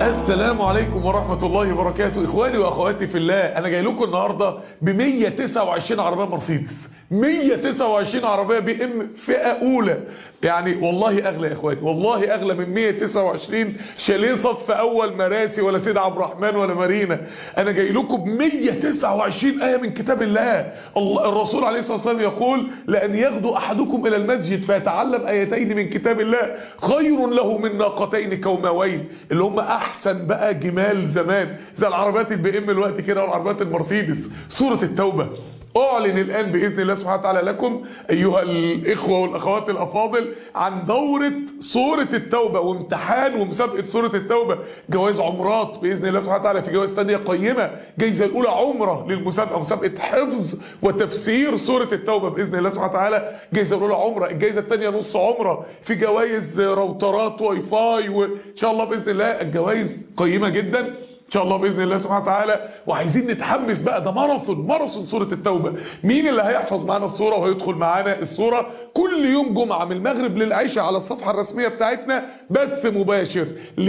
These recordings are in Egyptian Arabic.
السلام عليكم ورحمة الله وبركاته إخواني وأخواتي في الله أنا جاي لكم النهاردة ب 129 عربية مرسيدس 129 عربية بي ام فئة أولى يعني والله أغلى يا إخواني والله أغلى من 129 شاليه صف أول مراسي ولا سيد عبد الرحمن ولا مارينا أنا جاي لكم ب 129 آية من كتاب الله الله الرسول عليه الصلاة والسلام يقول لأن يغدو أحدكم إلى المسجد فيتعلم آيتين من كتاب الله خير له من ناقتين كوماوين اللي هم أحسن بقى جمال زمان زي العربيات البي ام الوقت كده والعربيات المرسيدس سورة التوبة اعلن الان باذن الله سبحانه وتعالى لكم ايها الاخوه والاخوات الافاضل عن دوره سوره التوبه وامتحان ومسابقه سوره التوبه جوائز عمرات باذن الله سبحانه وتعالى في جوائز ثانيه قيمه جايزه الاولى عمره للمسابقه مسابقه حفظ وتفسير سوره التوبه باذن الله سبحانه وتعالى جايزه الاولى عمره الجايزه الثانيه نص عمره في جوائز راوترات واي فاي وان شاء الله باذن الله الجوائز قيمه جدا ان شاء الله باذن الله سبحانه وتعالى وعايزين نتحمس بقى ده ماراثون ماراثون سوره التوبه مين اللي هيحفظ معانا السوره وهيدخل معانا السوره كل يوم جمعه من المغرب للعشاء على الصفحه الرسميه بتاعتنا بث مباشر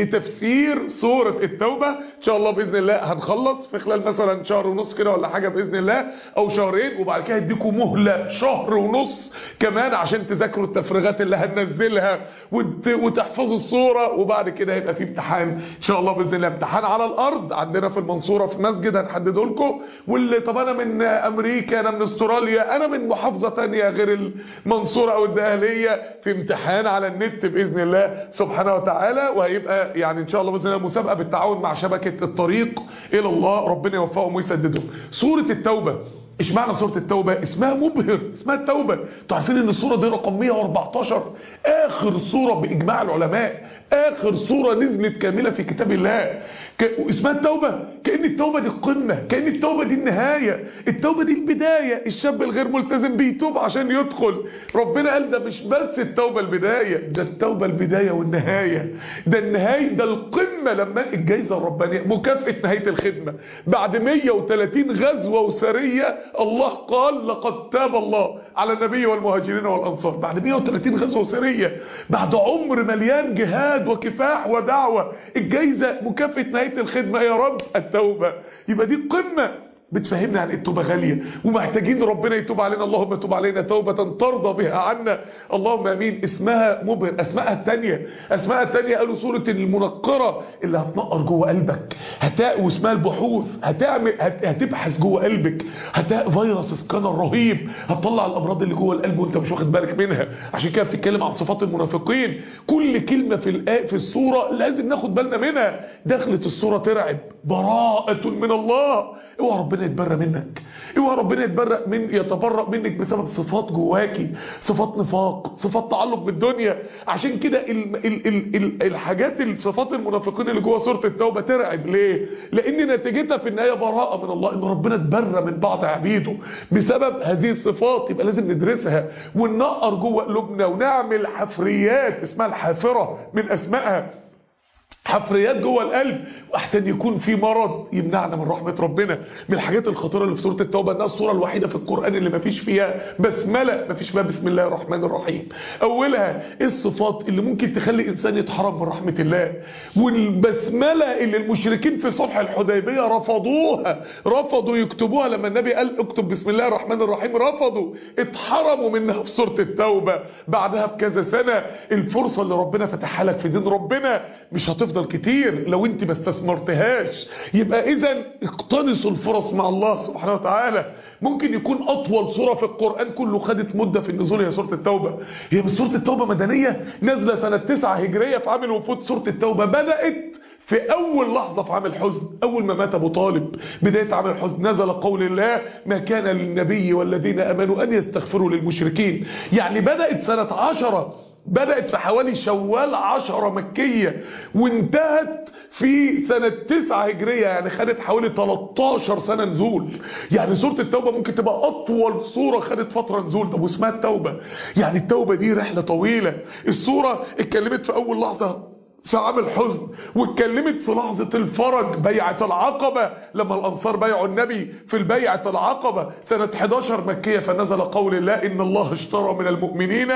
لتفسير سوره التوبه ان شاء الله باذن الله هنخلص في خلال مثلا شهر ونص كده ولا حاجه باذن الله او شهرين وبعد كده هديكم مهله شهر ونص كمان عشان تذاكروا التفريغات اللي هننزلها وت... وتحفظوا السوره وبعد كده هيبقى في امتحان ان شاء الله باذن الله امتحان على الارض الارض عندنا في المنصورة في مسجد هنحدده لكم واللي طب انا من امريكا انا من استراليا انا من محافظة تانية غير المنصورة او الدهلية في امتحان على النت باذن الله سبحانه وتعالى وهيبقى يعني ان شاء الله باذن الله مسابقة بالتعاون مع شبكة الطريق الى الله ربنا يوفقهم ويسددهم سورة التوبة ايش معنى سورة التوبة اسمها مبهر اسمها التوبة انتوا عارفين ان السورة دي رقم 114 اخر سورة باجماع العلماء اخر سورة نزلت كاملة في كتاب الله ك... اسمها التوبة كأن التوبة دي القمة كأن التوبة دي النهاية التوبة دي البداية الشاب الغير ملتزم بيتوب عشان يدخل ربنا قال ده مش بس التوبة البداية ده التوبة البداية والنهاية ده النهاية ده القمة لما الجايزة الربانية مكافأة نهاية الخدمة بعد 130 غزوة وسرية الله قال لقد تاب الله على النبي والمهاجرين والأنصار بعد 130 غزوة وسرية بعد عمر مليان جهاد وكفاح ودعوة الجايزة مكافأة نهاية الخدمة يا رب التوبة يبقى دي قمة بتفهمنا عن التوبة غالية ومحتاجين ربنا يتوب علينا اللهم توب علينا توبة ترضى بها عنا اللهم امين اسمها مبهر اسمائها التانية اسمائها التانية قالوا سورة المنقرة اللي هتنقر جوه قلبك هتاء واسمها البحوث هتعمل هت... هتبحث جوه قلبك هتاء فيروس سكانر رهيب هتطلع الامراض اللي جوه القلب وانت مش واخد بالك منها عشان كده بتتكلم عن صفات المنافقين كل كلمة في الآية في السورة لازم ناخد بالنا منها دخلت السورة ترعب براءة من الله اوعى ربنا يتبرى منك اوعى ربنا يتبرأ من يتبرأ منك بسبب صفات جواكي صفات نفاق صفات تعلق بالدنيا عشان كده ال ال ال ال الحاجات الصفات المنافقين اللي جوه سوره التوبه ترعب ليه لان نتيجتها في النهايه براءه من الله ان ربنا اتبرى من بعض عبيده بسبب هذه الصفات يبقى لازم ندرسها وننقر جوه قلوبنا ونعمل حفريات اسمها الحافره من اسمائها حفريات جوه القلب واحسن يكون في مرض يمنعنا من رحمه ربنا من الحاجات الخطيره اللي في سوره التوبه انها السوره الوحيده في القران اللي ما فيش فيها بسمله ما فيش فيها بسم الله الرحمن الرحيم اولها ايه الصفات اللي ممكن تخلي انسان يتحرم من رحمه الله والبسمله اللي المشركين في صلح الحديبيه رفضوها رفضوا يكتبوها لما النبي قال اكتب بسم الله الرحمن الرحيم رفضوا اتحرموا منها في سوره التوبه بعدها بكذا سنه الفرصه اللي ربنا فتحها لك في دين ربنا مش هتفضل هتفضل كتير لو انت ما استثمرتهاش يبقى اذا اقتنصوا الفرص مع الله سبحانه وتعالى ممكن يكون اطول سورة في القرآن كله خدت مدة في النزول هي سورة التوبة هي مش سورة التوبة مدنية نازلة سنة 9 هجرية في عام الوفود سورة التوبة بدأت في اول لحظة في عام الحزن اول ما مات ابو طالب بداية عام الحزن نزل قول الله ما كان للنبي والذين امنوا ان يستغفروا للمشركين يعني بدأت سنة عشرة بدأت في حوالي شوال عشرة مكية وانتهت في سنة تسعة هجرية يعني خدت حوالي 13 سنة نزول يعني سورة التوبة ممكن تبقى أطول سورة خدت فترة نزول طب واسمها التوبة يعني التوبة دي رحلة طويلة السورة اتكلمت في أول لحظة في عام الحزن واتكلمت في لحظة الفرج بيعة العقبة لما الأنصار بيعوا النبي في البيعة العقبة سنة 11 مكية فنزل قول الله إن الله اشترى من المؤمنين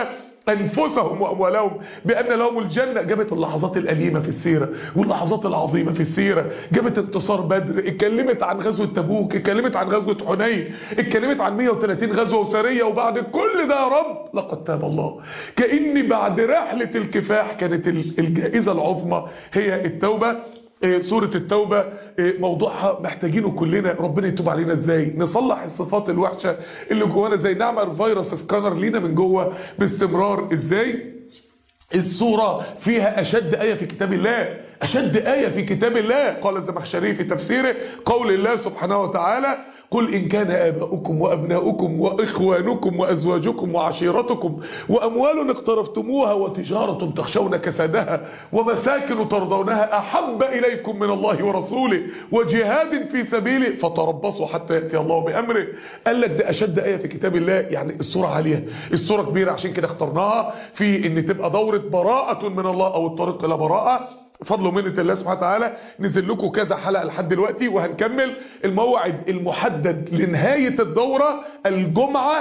أنفسهم وأموالهم بأن لهم الجنة جابت اللحظات الأليمة في السيرة واللحظات العظيمة في السيرة جابت انتصار بدر اتكلمت عن غزوة تبوك اتكلمت عن غزوة حنين اتكلمت عن 130 غزوة وسرية وبعد كل ده يا رب لقد تاب الله كأن بعد رحلة الكفاح كانت الجائزة العظمى هي التوبة سورة التوبة موضوعها محتاجينه كلنا ربنا يتوب علينا ازاي نصلح الصفات الوحشة اللي جوانا ازاي نعمل فيروس سكانر لينا من جوه باستمرار ازاي السورة فيها أشد آية في كتاب الله أشد آية في كتاب الله قال الزمخشري في تفسيره قول الله سبحانه وتعالى قل إن كان آباؤكم وأبناؤكم وإخوانكم وأزواجكم وعشيرتكم وأموال اقترفتموها وتجارة تخشون كسادها ومساكن ترضونها أحب إليكم من الله ورسوله وجهاد في سبيله فتربصوا حتى يأتي الله بأمره قال لك ده أشد آية في كتاب الله يعني السورة عالية السورة كبيرة عشان كده اخترناها في ان تبقى دورة براءة من الله أو الطريق إلى براءة فضل ومنة الله سبحانه وتعالى نزل لكم كذا حلقة لحد دلوقتي وهنكمل الموعد المحدد لنهاية الدورة الجمعة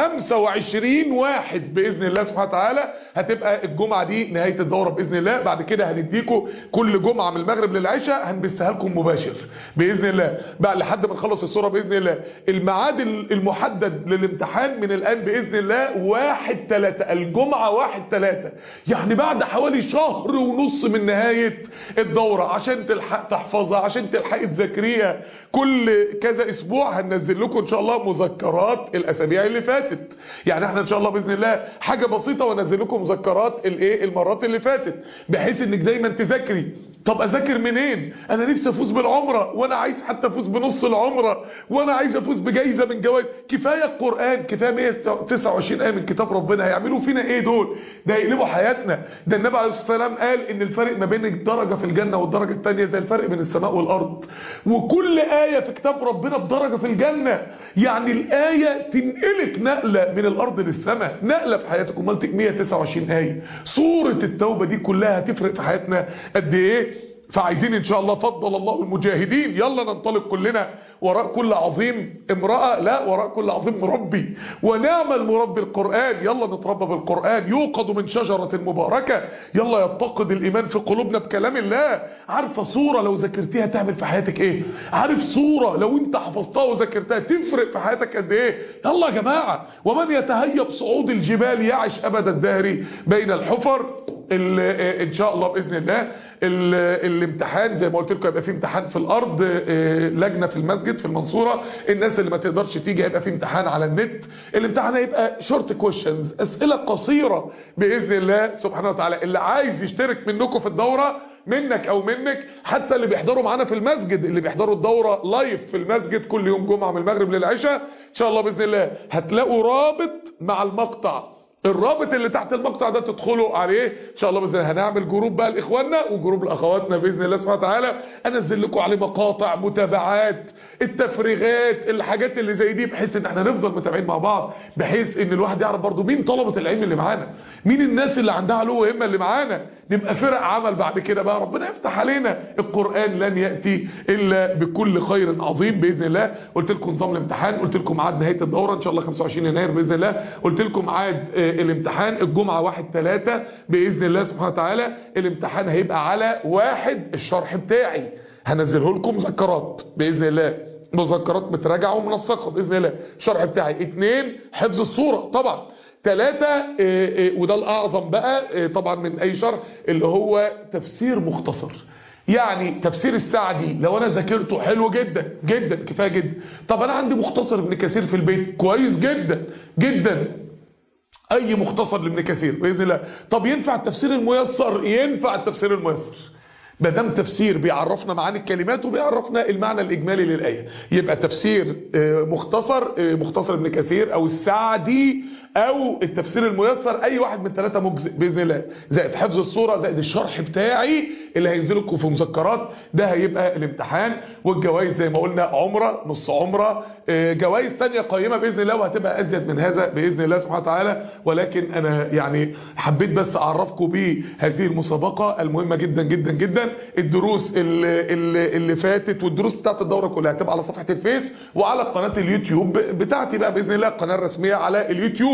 25 واحد بإذن الله سبحانه وتعالى هتبقى الجمعة دي نهاية الدورة بإذن الله بعد كده هنديكم كل جمعة من المغرب للعشاء هنبثها لكم مباشر بإذن الله بقى لحد ما نخلص الصورة بإذن الله الميعاد المحدد للامتحان من الآن بإذن الله واحد ثلاثة الجمعة واحد ثلاثة يعني بعد حوالي شهر ونص من نهاية الدورة عشان تلحق تحفظها عشان تلحق تذاكريها كل كذا اسبوع هننزل لكم ان شاء الله مذكرات الاسابيع اللي فاتت يعني احنا ان شاء الله باذن الله حاجة بسيطة وانزل لكم مذكرات الايه المرات اللي فاتت بحيث انك دايما تذاكري طب اذاكر منين انا نفسي افوز بالعمره وانا عايز حتى افوز بنص العمره وانا عايز افوز بجائزه من جوائز كفايه القران كفايه 129 ايه من كتاب ربنا هيعملوا فينا ايه دول ده هيقلبوا حياتنا ده النبي عليه الصلاه والسلام قال ان الفرق ما بين الدرجه في الجنه والدرجه الثانيه زي الفرق بين السماء والارض وكل ايه في كتاب ربنا بدرجه في الجنه يعني الايه تنقلك نقله من الارض للسماء نقله في حياتك امال 129 ايه سوره التوبه دي كلها هتفرق في حياتنا قد ايه فعايزين ان شاء الله فضل الله المجاهدين يلا ننطلق كلنا وراء كل عظيم امرأة لا وراء كل عظيم مربي ونعمل مربي القرآن يلا نتربى بالقرآن يوقد من شجرة مباركة يلا يتقد الإيمان في قلوبنا بكلام الله عارفة صورة لو ذاكرتيها تعمل في حياتك ايه عارف صورة لو انت حفظتها وذاكرتها تفرق في حياتك قد ايه يلا يا جماعة ومن يتهيب صعود الجبال يعش أبد الدهر بين الحفر ان شاء الله باذن الله الامتحان زي ما قلت لكم هيبقى في امتحان في الارض لجنه في المسجد في المنصوره الناس اللي ما تقدرش تيجي هيبقى في امتحان على النت الامتحان هيبقى شورت كويشنز اسئله قصيره باذن الله سبحانه وتعالى اللي عايز يشترك منكم في الدوره منك او منك حتى اللي بيحضروا معانا في المسجد اللي بيحضروا الدورة لايف في المسجد كل يوم جمعة من المغرب للعشاء ان شاء الله باذن الله هتلاقوا رابط مع المقطع الرابط اللي تحت المقطع ده تدخلوا عليه ان شاء الله باذن الله هنعمل جروب بقى لاخواننا وجروب لاخواتنا باذن الله سبحانه وتعالى انزل لكم عليه مقاطع متابعات التفريغات الحاجات اللي زي دي بحيث ان احنا نفضل متابعين مع بعض بحيث ان الواحد يعرف برضو مين طلبه العلم اللي معانا مين الناس اللي عندها علو وهمه اللي معانا نبقى فرق عمل بعد كده بقى ربنا يفتح علينا القران لن ياتي الا بكل خير عظيم باذن الله قلت لكم نظام الامتحان قلت لكم ميعاد نهايه الدوره ان شاء الله 25 يناير باذن الله قلت لكم ميعاد الامتحان الجمعة واحد ثلاثة بإذن الله سبحانه وتعالى الامتحان هيبقى على واحد الشرح بتاعي هنزله لكم مذكرات بإذن الله مذكرات متراجعة ومنسقة بإذن الله الشرح بتاعي اتنين حفظ الصورة طبعا ثلاثة وده الأعظم بقى طبعا من أي شرح اللي هو تفسير مختصر يعني تفسير السعدي لو انا ذاكرته حلو جدا جدا كفايه جدا طب انا عندي مختصر ابن كثير في البيت كويس جدا جدا اي مختصر لابن كثير باذن الله طب ينفع التفسير الميسر ينفع التفسير الميسر ما دام تفسير بيعرفنا معاني الكلمات وبيعرفنا المعنى الاجمالي للايه يبقى تفسير مختصر مختصر ابن كثير او السعدي او التفسير الميسر اي واحد من ثلاثه مجزئ باذن الله زائد حفظ الصوره زائد الشرح بتاعي اللي هينزل لكم في مذكرات ده هيبقى الامتحان والجوائز زي ما قلنا عمره نص عمره جوائز تانية قيمه باذن الله وهتبقى ازيد من هذا باذن الله سبحانه وتعالى ولكن انا يعني حبيت بس اعرفكم بهذه المسابقه المهمه جدا جدا جدا الدروس اللي, اللي, اللي فاتت والدروس بتاعت الدوره كلها هتبقى على صفحه الفيس وعلى قناه اليوتيوب بتاعتي بقى باذن الله القناه الرسميه على اليوتيوب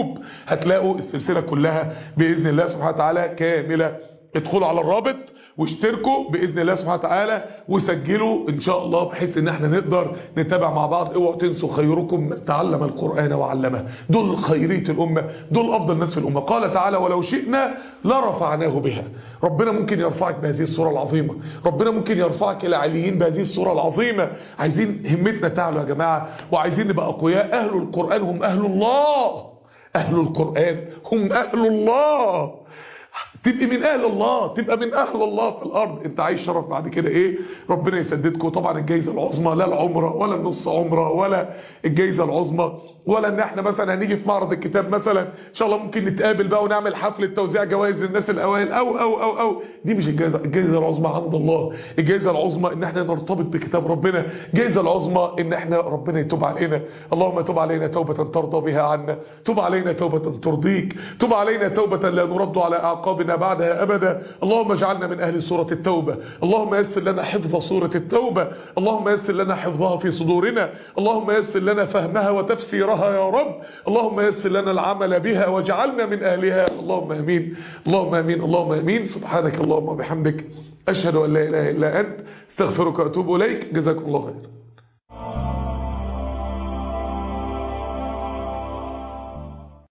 اليوتيوب هتلاقوا السلسلة كلها بإذن الله سبحانه وتعالى كاملة ادخلوا على الرابط واشتركوا باذن الله سبحانه وتعالى وسجلوا ان شاء الله بحيث ان احنا نقدر نتابع مع بعض اوعوا تنسوا خيركم من تعلم القران وعلمه دول خيريه الامه دول افضل ناس في الامه قال تعالى ولو شئنا لرفعناه بها ربنا ممكن يرفعك بهذه الصوره العظيمه ربنا ممكن يرفعك الى عليين بهذه الصوره العظيمه عايزين همتنا تعلو يا جماعه وعايزين نبقى اقوياء اهل القران هم اهل الله اهل القران هم اهل الله تبقى من اهل الله تبقى من اهل الله في الارض انت عايز شرف بعد كده ايه ربنا يسددكم طبعا الجائزه العظمى لا العمره ولا النص عمره ولا الجائزه العظمى ولا ان احنا مثلا هنيجي في معرض الكتاب مثلا ان شاء الله ممكن نتقابل بقى ونعمل حفله توزيع جوائز للناس الاوائل او او او او دي مش الجائزه الجائزه العظمى عند الله الجائزه العظمى ان احنا نرتبط بكتاب ربنا الجائزه العظمى ان احنا ربنا يتوب علينا اللهم تب علينا توبه ترضى بها عنا تب علينا توبه ترضيك تب علينا توبه لا نرد على اعقابنا بعدها ابدا اللهم اجعلنا من اهل سوره التوبه اللهم يسر لنا حفظ سوره التوبه اللهم يسر لنا حفظها في صدورنا اللهم يسر لنا فهمها وتفسيرها يا رب اللهم يسر لنا العمل بها واجعلنا من اهلها اللهم امين اللهم امين اللهم امين سبحانك اللهم وبحمدك اشهد ان لا اله الا انت استغفرك واتوب اليك جزاكم الله خير